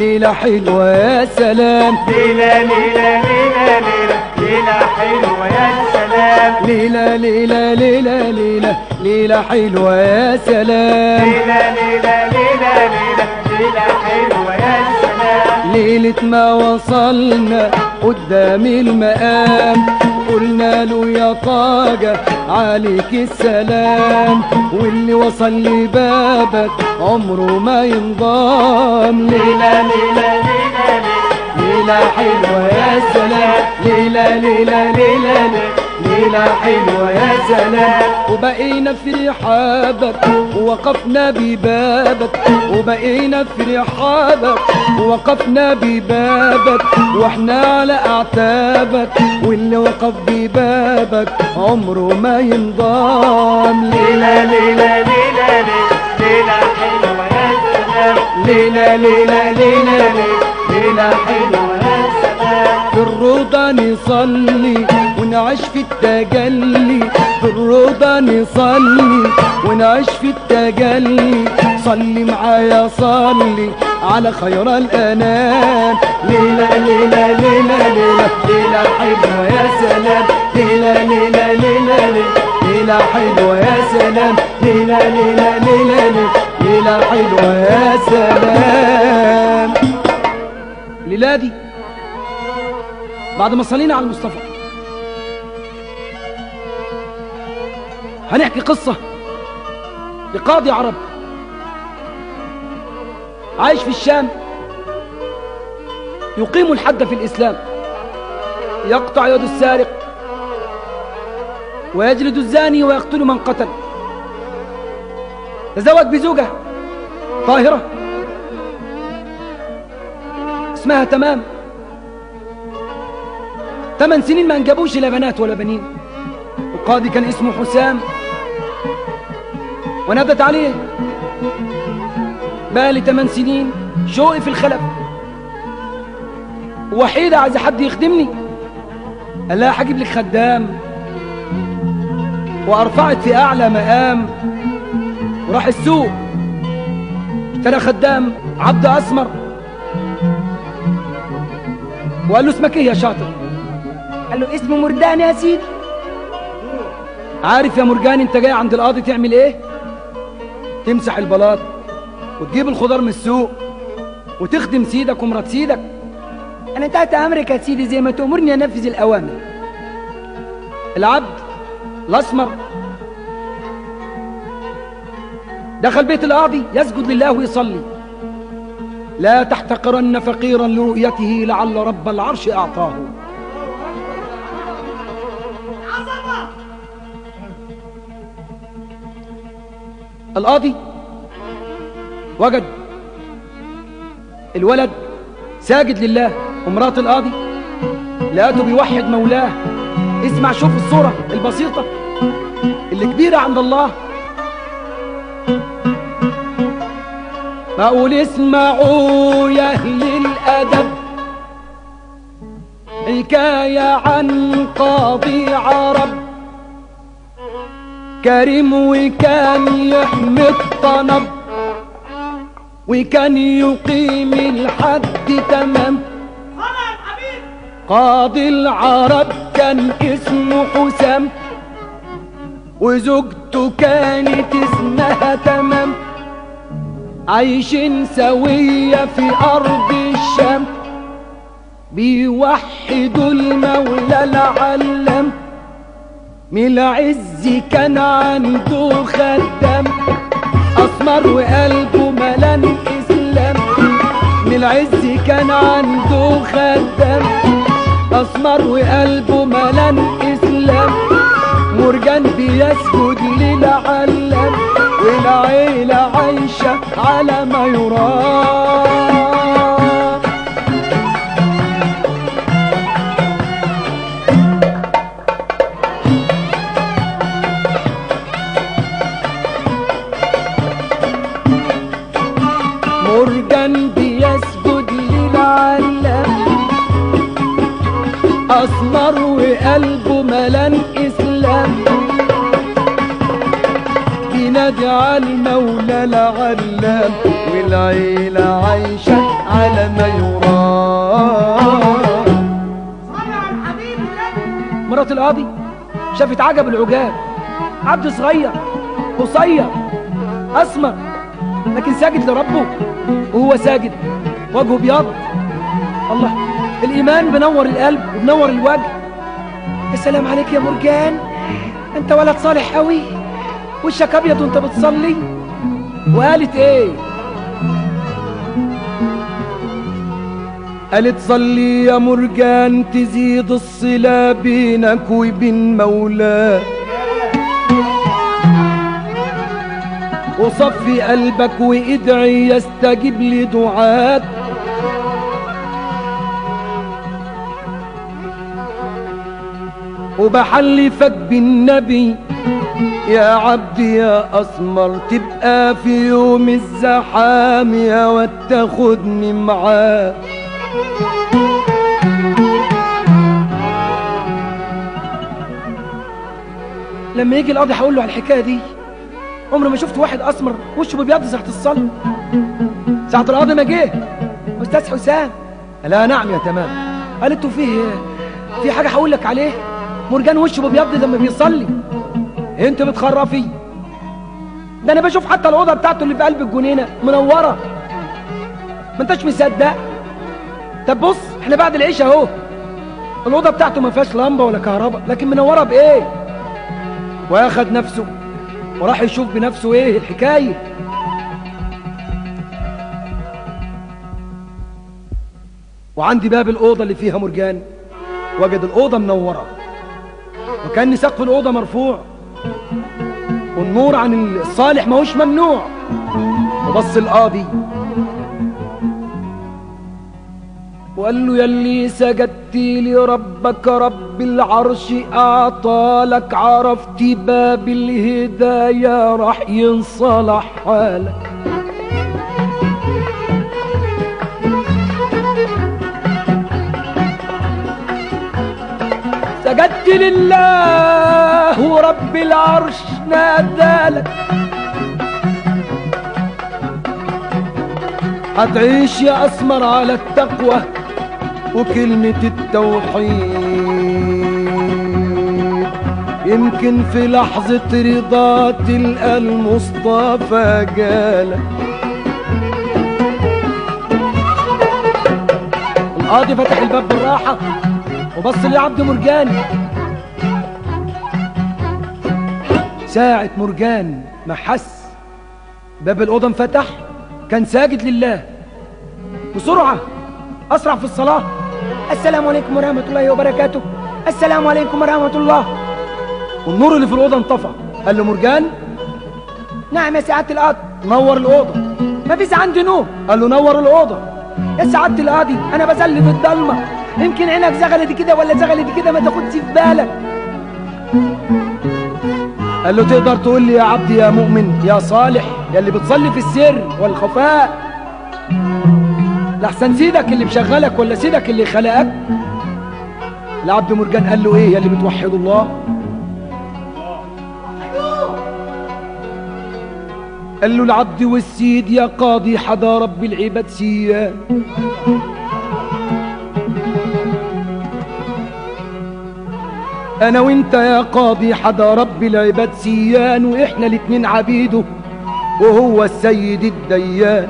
ليلة حلوة يا سلام ليلة ليلة ليلة ليلة ليلة حلوة يا سلام ليلة ليلة ليلة ليلة ليلة حلوة يا سلام ليلة ليلة ليلة ليلة ليلة حلوة يا سلام ليلة ما وصلنا قدام المقام قلنا له يا طاقة عليك السلام واللي وصل لبابك عمره ما ينضام ليلة ليلة ليلة ليلة ليلة حلوة يا سلام ليلة ليلة ليلة ليلة ليلة حلوة يا سلام وبقينا في رحابك ووقفنا ببابك وبقينا في رحابك ووقفنا ببابك واحنا على اعتابك واللي وقف ببابك عمره ما ينضام ليلة ليلة ليلة ليلة ليلة حلوة يا سلام ليلة ليلة ليلة ليلة ليلة حلوة يا سلام في الروضة نصلي ونعيش في التجلي في الروضة نصلي ونعيش في التجلي صلي معايا صلي على خير الأنام ليلة ليلة ليلة ليلة ليلة حلوة يا سلام ليلة ليلة ليلة ليلة ليلة حلوة يا سلام ليلة ليلة ليلة ليلة ليلة حلوة يا سلام الليلة دي بعد ما صلينا على المصطفى هنحكي قصة لقاضي عرب عايش في الشام يقيم الحد في الإسلام يقطع يد السارق ويجلد الزاني ويقتل من قتل تزوج بزوجة طاهرة اسمها تمام ثمان سنين ما انجبوش لا بنات ولا بنين القاضي كان اسمه حسام ونادت عليه بقى لي ثمان سنين شوقي في الخلف وحيدة عايزة حد يخدمني قال لها هجيب لك خدام وارفعك في اعلى مقام وراح السوق اشترى خدام عبد اسمر وقال له اسمك ايه يا شاطر قال له اسمه مردان يا سيدي عارف يا مرجان انت جاي عند القاضي تعمل ايه تمسح البلاط وتجيب الخضار من السوق وتخدم سيدك ومرات سيدك انا تحت امرك يا سيدي زي ما تامرني انفذ الاوامر العبد الاسمر دخل بيت القاضي يسجد لله ويصلي لا تحتقرن فقيرا لرؤيته لعل رب العرش اعطاه القاضي وجد الولد ساجد لله ومرات القاضي لقاته بيوحد مولاه اسمع شوف الصورة البسيطة اللي كبيرة عند الله بقول اسمعوا يا اهل الادب حكاية عن قاضي عرب كريم وكان يحمي الطنب وكان يقيم الحد تمام قاضي العرب كان اسمه حسام وزوجته كانت اسمها تمام عايشين سوية في أرض الشام بيوحدوا المولى العلام من العز كان عنده خدام أسمر وقلبه ملان إسلام من العز كان عنده خدام أسمر وقلبه ملان إسلام مرجان بيسجد للعلام والعيلة عايشة على ما يرام مرجان بيسجد للعلام أسمر وقلبه ملان إسلام بينادي على المولى العلام والعيلة عايشة على ما مرات القاضي شافت عجب العجاب عبد صغير قصير اسمر لكن ساجد لربه وهو ساجد وجهه ابيض الله الايمان بنور القلب وبنور الوجه يا سلام عليك يا مرجان انت ولد صالح قوي وشك ابيض وانت بتصلي وقالت ايه قالت صلي يا مرجان تزيد الصلة بينك وبين مولاك وصفي قلبك وادعي يستجيب لدعاك وبحلفك بالنبي يا عبدي يا اسمر تبقى في يوم الزحام يا وتاخدني معاك لما يجي القاضي هقول له على الحكايه دي عمري ما شفت واحد اسمر وشه بيبيض ساعه الصلاه ساعه القاضي ما جه استاذ حسام لا نعم يا تمام قالت له فيه في حاجه هقول لك عليه مرجان وشه بيبيض لما بيصلي انت بتخرفي ده انا بشوف حتى الاوضه بتاعته اللي في قلب الجنينه منوره ما انتش مصدق طب بص احنا بعد العشاء اهو الاوضه بتاعته ما فيهاش لمبه ولا كهرباء لكن منوره بايه واخد نفسه وراح يشوف بنفسه ايه الحكايه وعندي باب الاوضه اللي فيها مرجان وجد الاوضه منوره وكان سقف الاوضه مرفوع والنور عن الصالح ماهوش ممنوع وبص القاضي وقال له يلي سجدت لربك رب العرش اعطالك عرفت باب الهداية راح ينصلح حالك سجدت لله ورب العرش نادالك هتعيش يا اسمر على التقوى وكلمة التوحيد يمكن في لحظة رضا تلقى المصطفى جالك القاضي فتح الباب بالراحة وبص لعبد مرجان ساعة مرجان ما حس باب الأوضة انفتح كان ساجد لله بسرعة أسرع في الصلاة السلام عليكم ورحمة الله وبركاته السلام عليكم ورحمة الله والنور اللي في الأوضة انطفى قال له مرجان نعم يا سعادة القاضي نور الأوضة ما فيش عندي نور قال له نور الأوضة يا سعادة القاضي أنا بسلي في الضلمة يمكن عينك زغلت كده ولا زغلت كده ما تاخدش في بالك قال له تقدر تقول لي يا عبدي يا مؤمن يا صالح يا اللي بتصلي في السر والخفاء لحسن سيدك اللي مشغلك ولا سيدك اللي خلقك العبد مرجان قال له ايه يا اللي بتوحد الله قال له العبد والسيد يا قاضي حدا رب العباد سيان انا وانت يا قاضي حدا رب العباد سيان واحنا الاتنين عبيده وهو السيد الديان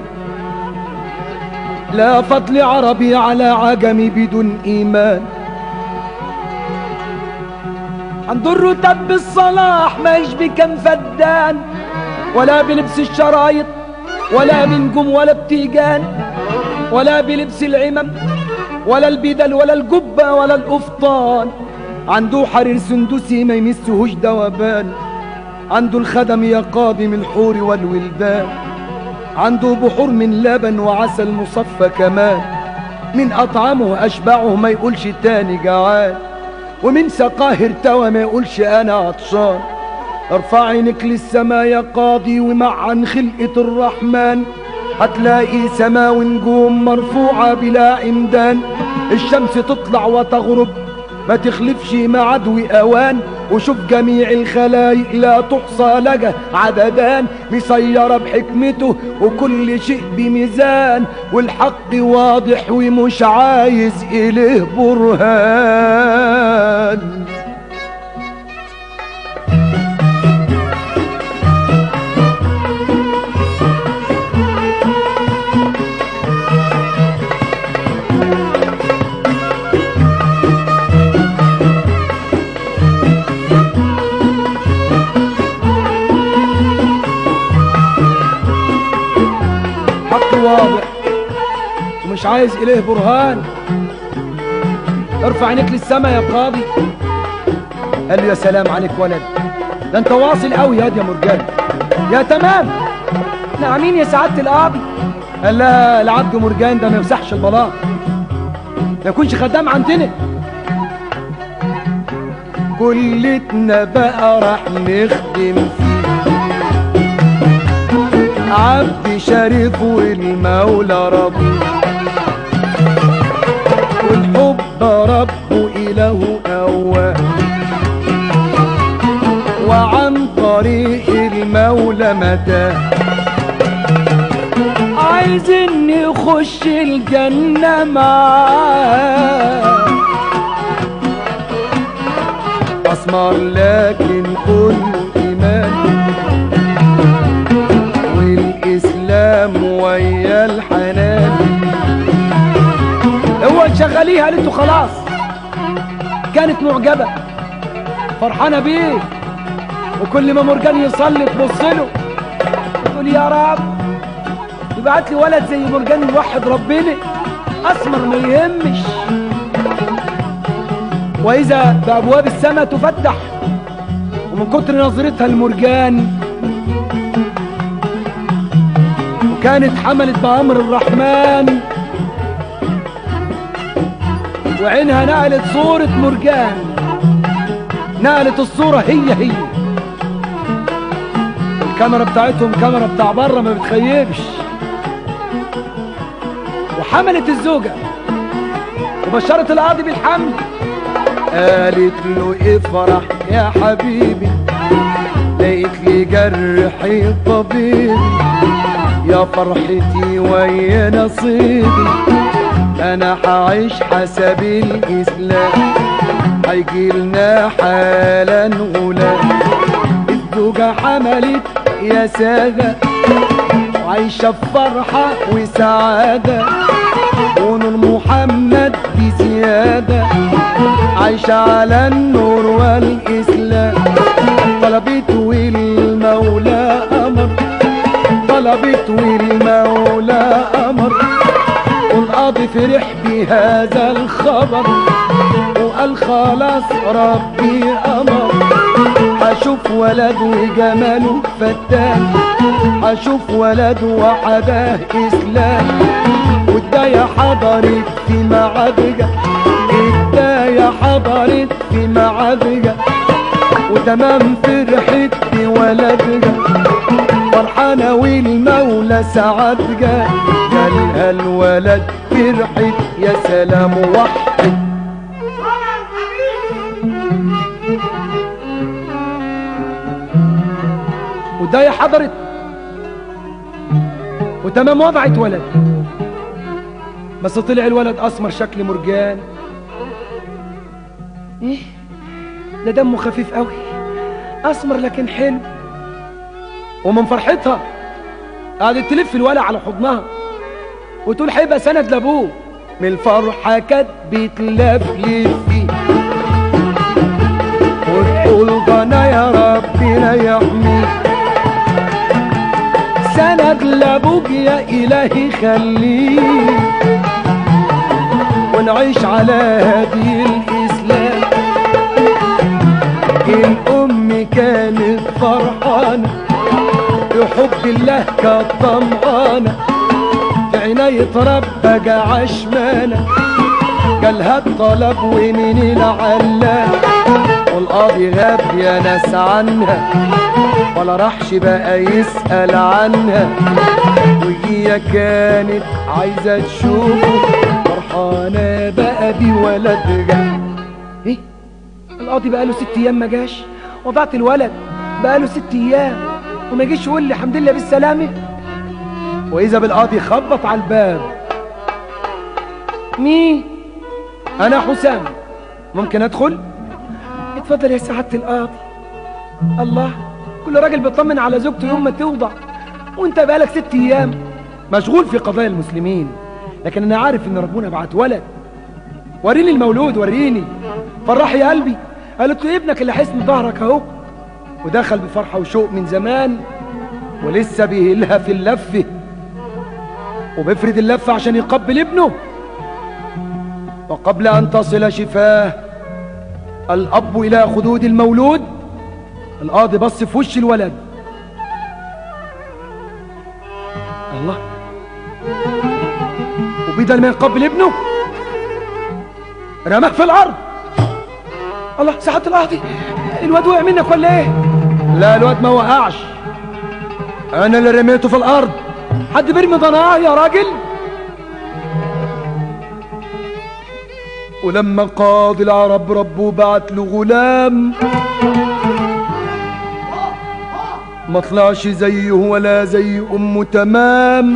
لا فضل عربي على عجمي بدون ايمان عند الرتب بالصلاح ما يشبه كم فدان ولا بلبس الشرايط ولا بنجم ولا بتيجان ولا بلبس العمم ولا البدل ولا الجبة ولا القفطان عنده حرير سندسي ما يمسهوش دوبان عنده الخدم يا قاضي من الحور والولدان عنده بحور من لبن وعسل مصفى كمان من أطعمه أشبعه ما يقولش تاني جعان ومن سقاه ارتوى ما يقولش أنا عطشان ارفع عينك للسما يا قاضي ومع عن خلقة الرحمن هتلاقي سما ونجوم مرفوعة بلا عمدان الشمس تطلع وتغرب ما تخلفش مع عدو اوان وشوف جميع الخلايق لا تحصى لها عددان مسيرة بحكمته وكل شيء بميزان والحق واضح ومش عايز إليه برهان مش عايز اليه برهان ارفع عينيك للسما يا قاضي قال له يا سلام عليك ولد ده انت واصل قوي يا يا مرجان يا تمام نعمين يا سعاده القاضي قال لا العبد مرجان ده ما يمسحش البلاط ما يكونش خدام عندنا كلتنا بقى راح نخدم فيه عبد شريف والمولى ربي والحب ربه إله أواه وعن طريق المولى متاه عايزين نخش الجنة معاه أسمر لكن كله إيمان والإسلام ويا الحنان هو شغاليها قالت له خلاص كانت معجبة فرحانة بيه وكل ما مرجان يصلي تبص له تقول يا رب يبعت لي ولد زي مرجان يوحد ربنا اسمر ما يهمش واذا بابواب السماء تفتح ومن كتر نظرتها المرجان وكانت حملت بامر الرحمن وعينها نقلت صورة مرجان نقلت الصورة هي هي الكاميرا بتاعتهم كاميرا بتاع بره ما بتخيبش وحملت الزوجة وبشرت القاضي بالحمل قالت له افرح يا حبيبي لقيت لي جرحي طبيبي يا فرحتي ويا نصيبي انا هعيش حسب الاسلام هيجيلنا حالا غلام الزوجة حملت يا سادة وعايشة بفرحة وسعادة ونور محمد بزيادة عايشة على النور والإسلام طلبت والمولى أمر طلبت والمولى أمر والقاضي فرح بهذا الخبر وقال خلاص ربي أمر هشوف ولد وجماله فتان هشوف ولد وحداه إسلام والداية حضرت في معبجة الداية حضرت في معبجة وتمام فرحت بولدها فرحانة والمولى سعد جا جالها الولد فرحت يا سلام وحد وداية حضرت وتمام وضعت ولد بس طلع الولد اسمر شكل مرجان ايه ده دمه خفيف قوي اسمر لكن حلو ومن فرحتها قعدت تلف الولد على حضنها وتقول هيبقى سند لابوه من الفرحة كانت بتلفلف فيه وتقول ضنا يا ربنا يحميك سند لابوك يا إلهي خليك ونعيش على هدي الإسلام الأم كانت فرحانة بحب الله كانت طمعانة في عناية ربك عشمانة جالها الطلب ومن العلام والقاضي غاب يا ناس عنها ولا راحش بقى يسأل عنها وهي كانت عايزة تشوفه فرحانة بقى بولدها ايه القاضي بقى له ست ايام ما جاش وضعت الولد بقى له ست ايام وما جيش يقول لي الحمد لله بالسلامة واذا بالقاضي خبط على الباب مين انا حسام ممكن ادخل اتفضل يا سعادة القاضي الله كل راجل بيطمن على زوجته يوم ما توضع وانت بقالك ست ايام مشغول في قضايا المسلمين لكن انا عارف ان ربنا بعت ولد وريني المولود وريني فرح يا قلبي قالت له ابنك اللي حسن ظهرك اهو ودخل بفرحه وشوق من زمان ولسه بيهلها في اللفه وبيفرد اللفة عشان يقبل ابنه وقبل أن تصل شفاه الأب إلى خدود المولود القاضي بص في وش الولد الله وبدل ما يقبل ابنه رماه في الأرض الله ساعة القاضي الواد وقع منك ولا ايه لا الواد ما وقعش انا اللي رميته في الارض حد بيرمي ضناه يا راجل ولما قاضي العرب ربه بعت له غلام ما طلعش زيه ولا زي امه تمام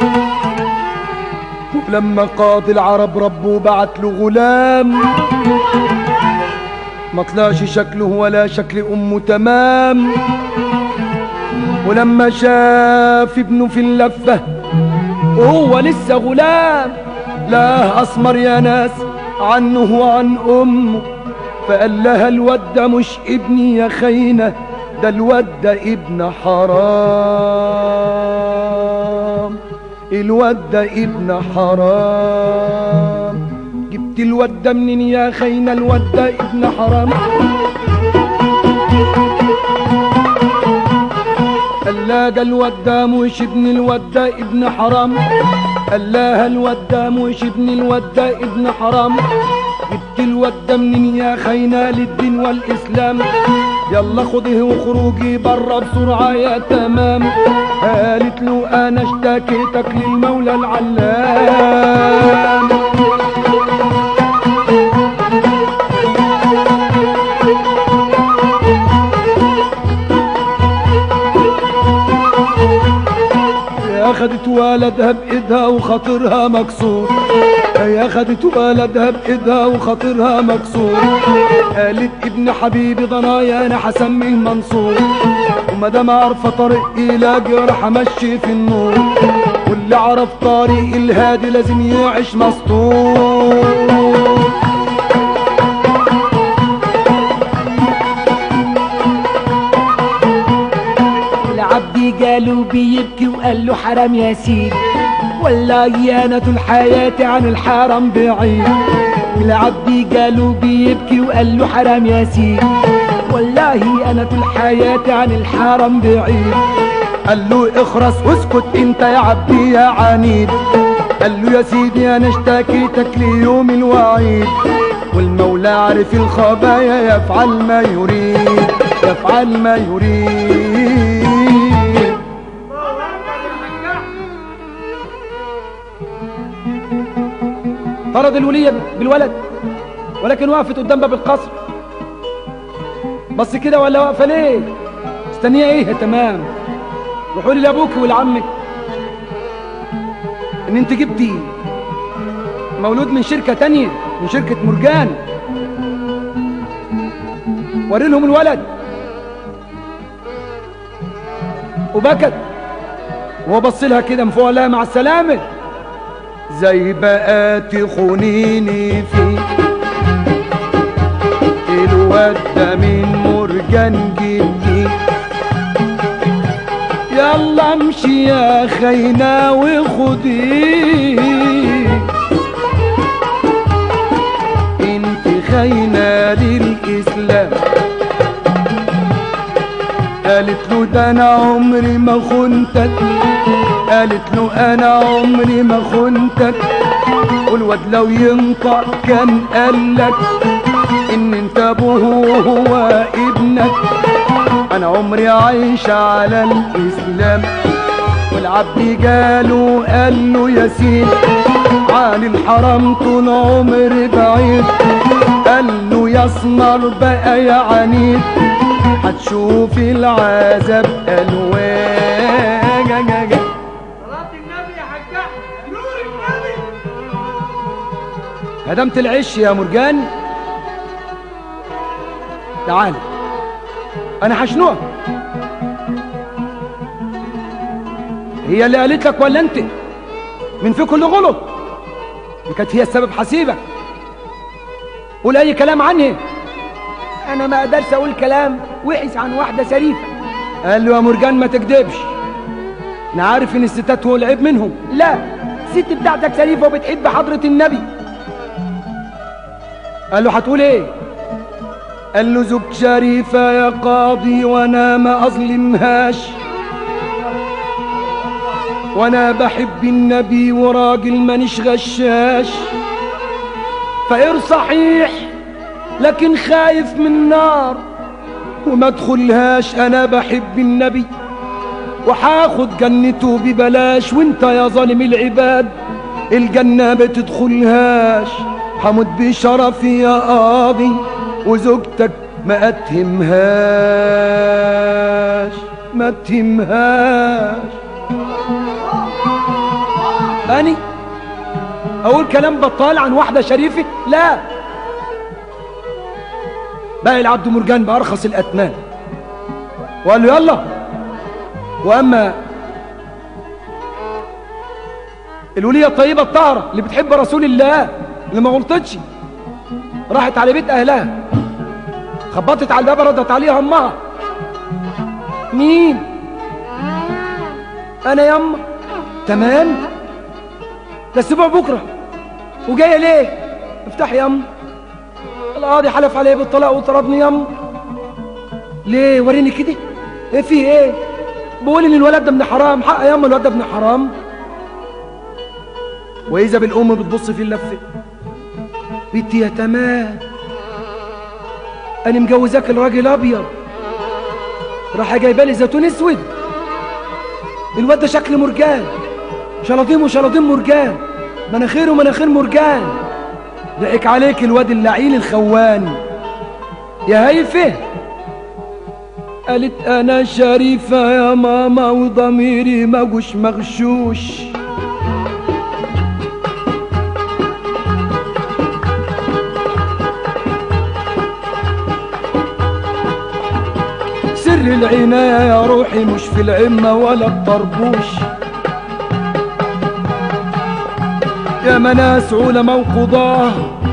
ولما قاضي العرب ربه بعت له غلام ما طلعش شكله ولا شكل امه تمام ولما شاف ابنه في اللفه وهو لسه غلام لاه اسمر يا ناس عنه وعن امه فقال لها الواد ده مش ابني يا خاينه ده الواد ده ابن حرام الواد ده ابن حرام جبت الواد ده منين يا خاينه الواد ده ابن حرام قال لها ده الواد ده مش ابن الواد ده ابن حرام قال لها الواد ده مش ابن الواد ده ابن حرام جبت الواد ده منين يا خاينه للدين والاسلام يلا خده وخروجي بره بسرعه يا تمام قالت له انا اشتكيتك للمولى العلام يا خدت ولدها بايدها وخاطرها مكسور يا خدت ولدها بايدها وخاطرها مكسور قالت ابن حبيبي ضنايا انا حسميه منصور وما دام عارفه طريقي لاجي راح امشي في النور واللي عرف طريق الهادي لازم يعيش مسطور العبد جاله بيبكي وقال له حرام يا سيدي والله انا طول حياتي عن الحرام بعيد العبد جاله بيبكي وقال له حرام يا سيدي والله انا طول حياتي عن الحرام بعيد قال له اخرس واسكت انت يا عبدي يا عنيد قال له يا سيدي انا اشتكيتك ليوم الوعيد والمولى عارف الخبايا يفعل ما يريد يفعل ما يريد طرد الولية بالولد ولكن وقفت قدام باب القصر بص كده ولا واقفة ليه مستنية ايه يا تمام روحوا لي لابوك ولعمك ان انت جبتي مولود من شركة تانية من شركة مرجان وري لهم الولد وبكت وهو بص لها كده من فوق قال لها مع السلامة زي بقى تخونيني في الواد ده من مرجان جبتي يلا امشي يا خينا وخدي انت خاينة للإسلام قالت له ده انا عمري ما خنتك قالت له انا عمري ما خنتك والواد لو ينطق كان قالك ان انت ابوه وهو ابنك انا عمري عايش على الاسلام والعبد جاله قال له يا سيدي عن الحرام طول عمري بعيد قال له يا اسمر بقى يا عنيد هتشوف العذاب الوان صلاة النبي يا حاج أحمد نور النبي هدمت العش يا مرجان تعال انا هشنقك هي اللي قالت لك ولا انت من في كل غلط دي كانت هي السبب حسيبك قول اي كلام عنها انا ما اقدرش اقول كلام وحش عن واحده شريفه قال له يا مرجان ما تكذبش انا عارف ان الستات هو العيب منهم لا الست بتاعتك شريفة وبتحب حضرة النبي قال له هتقول ايه قال له زوج شريفة يا قاضي وانا ما اظلمهاش وانا بحب النبي وراجل مانيش غشاش فقر صحيح لكن خايف من النار وما ادخلهاش انا بحب النبي وحاخد جنته ببلاش وانت يا ظالم العباد الجنة بتدخلهاش حمد بشرفي يا قاضي وزوجتك ما اتهمهاش ما اتهمهاش أني أقول كلام بطال عن واحدة شريفة لا باقي العبد مرجان بأرخص الأتمان وقال له يلا وأما الولية الطيبة الطاهرة اللي بتحب رسول الله اللي ما غلطتش راحت على بيت أهلها خبطت على الباب ردت عليها أمها مين أنا يما تمام ده الاسبوع بكره وجايه ليه افتح يا ام القاضي حلف عليه بالطلاق وطردني يا ام ليه وريني كده ايه في ايه بقول ان الولد ده ابن حرام حق يا ام الولد ده ابن حرام واذا بالام بتبص في اللفه بنتي يا تمام انا مجوزاك الراجل ابيض راح جايبه لي زيتون اسود الواد ده شكل مرجان شلاطين وشلاطين مرجان مناخير ومناخير مرجان ضحك عليك الواد اللعين الخوان يا هيفه قالت انا شريفة يا ماما وضميري مجوش مغشوش سر العناية يا روحي مش في العمة ولا الطربوش يا مناس علماء وقضاه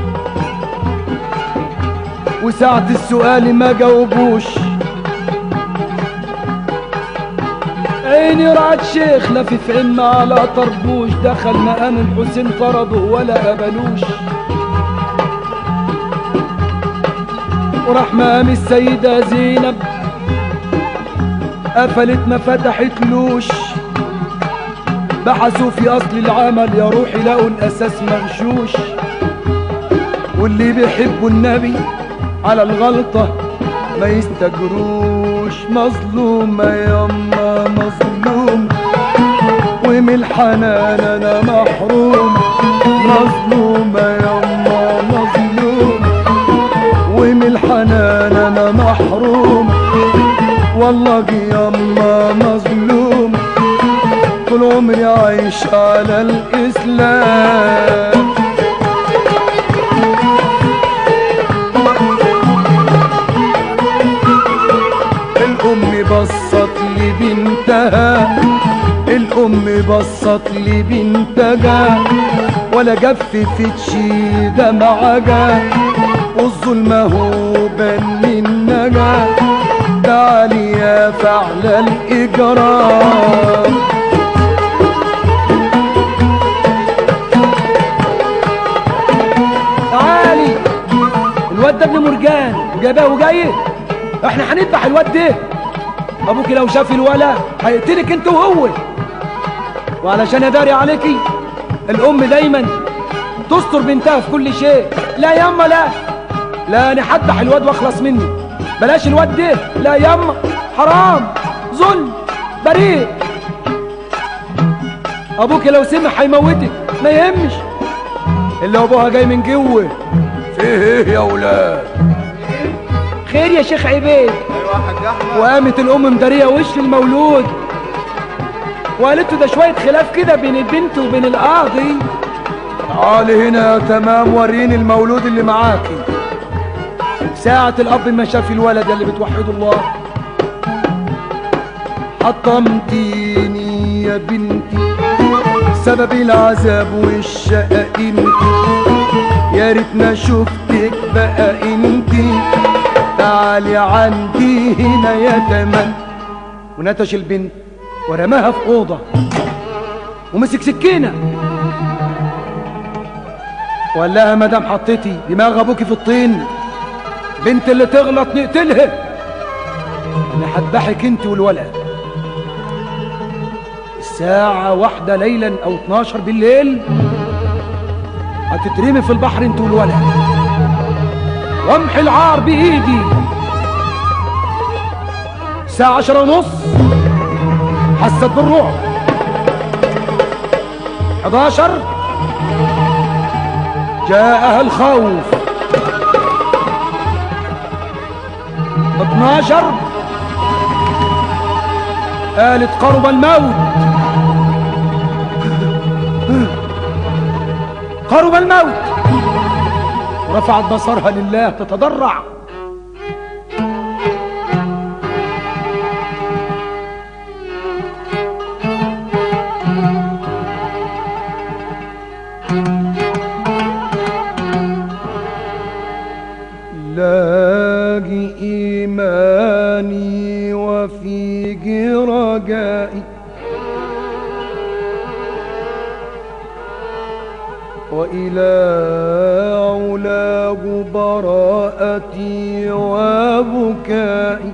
وساعة السؤال ما جاوبوش عيني رعد شيخ لفف عمة على طربوش دخل مقام الحسين طرده ولا قبلوش وراح مقام السيدة زينب قفلت ما فتحتلوش بحثوا في اصل العمل يا روحي لقوا الاساس مغشوش واللي بيحبوا النبي على الغلطة ما يستجروش مظلوم يما مظلوم ومن الحنان انا محروم مظلوم يما مظلوم ومن الحنان انا محروم والله يما مظلوم طول عمري عايش على الإسلام الأم بصت لي بنتها الأم بصت لي بنتها ولا جففتش دمعها والظلم هو بن النجا تعالي يا فعل الإجرام تعالي الواد ده ابن مرجان وجايباه وجاي احنا هنذبح الواد ده ابوك لو شاف الولا هيقتلك انت وهو وعلشان اداري عليكي الام دايما تستر بنتها في كل شيء لا ياما لا لا انا هذبح الواد واخلص منه بلاش الواد ده لا ياما حرام ظلم بريء ابوك لو سمع هيموتك ما يهمش اللي ابوها جاي من جوه فيه ايه يا ولاد خير يا شيخ عبيد ايوه يا حاج احمد وقامت الام مداريه وش المولود وقالت له ده شويه خلاف كده بين البنت وبين القاضي تعالي هنا يا تمام وريني المولود اللي معاكي ساعة الأب ما شاف الولد اللي بتوحد الله حطمتيني يا بنتي سبب العذاب والشقة انت يا ريتنا شفتك بقى انت تعالي عندي هنا يا تمام ونتش البنت ورماها في أوضة ومسك سكينة وقال لها ما دام حطيتي دماغ ابوكي في الطين بنت اللي تغلط نقتلها انا هذبحك انت والولد الساعة واحدة ليلا او 12 بالليل هتترمي في البحر انت والولد وامحي العار بايدي الساعة عشرة ونص حست بالرعب 11 جاءها الخوف 12 قالت قرب الموت قرب الموت رفعت بصرها لله تتضرع لاقي إيماني وفي رجائي وإلى علاه براءتي وبكائي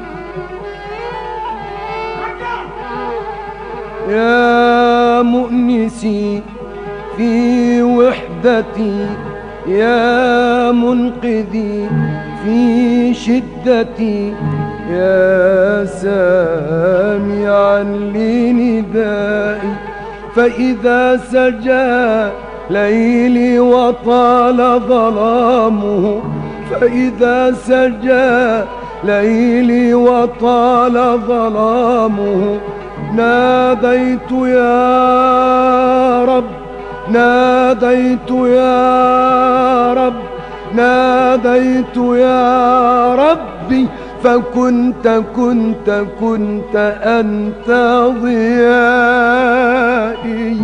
يا مؤنسي في وحدتي يا منقذي في شدتي يا سامعا لندائي فإذا سجى ليلي وطال ظلامه فإذا سجى ليلي وطال ظلامه ناديت يا رب ناديت يا رب ناديت يا ربي فكنت كنت كنت أنت ضيائي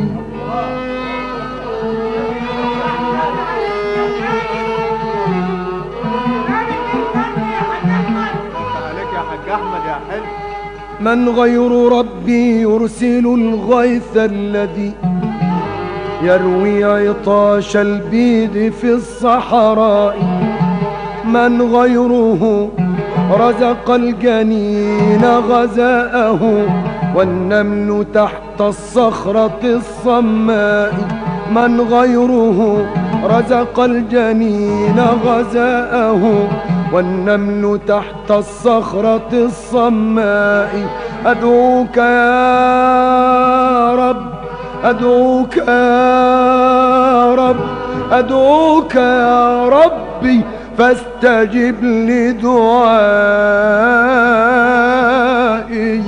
عليك يا حاج احمد يا حلو من غير ربي يرسل الغيث الذي يروي عطاش البيد في الصحراء من غيره رزق الجنين غزاءه والنمل تحت الصخرة الصماء من غيره رزق الجنين غزاءه والنمل تحت الصخرة الصماء أدعوك يا رب أدعوك يا رب أدعوك يا ربي فاستجب لدعائي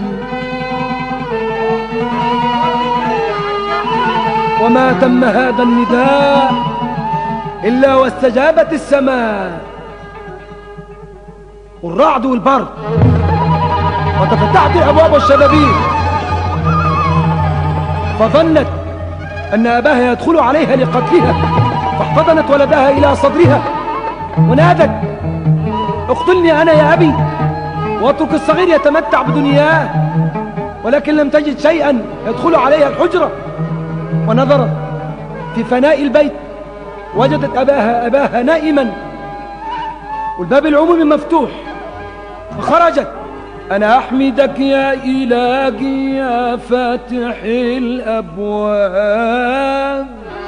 وما تم هذا النداء إلا واستجابت السماء والرعد والبرد وتفتحت الأبواب والشبابيك فظنت أن أباها يدخل عليها لقتلها فاحتضنت ولدها إلى صدرها ونادت اقتلني أنا يا أبي واترك الصغير يتمتع بدنياه ولكن لم تجد شيئا يدخل عليها الحجرة ونظرت في فناء البيت وجدت أباها أباها نائما والباب العمومي مفتوح فخرجت أنا أحمدك يا إلهي يا فاتح الأبواب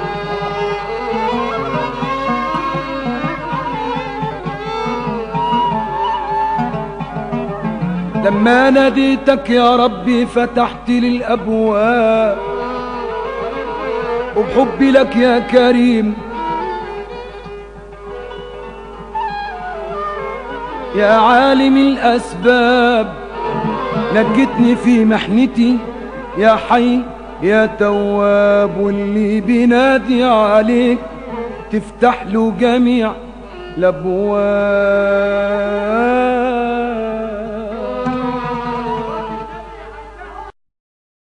لما ناديتك يا ربي فتحت لي الأبواب وبحبي لك يا كريم يا عالم الأسباب نجتني في محنتي يا حي يا تواب واللي بنادي عليك تفتح له جميع الأبواب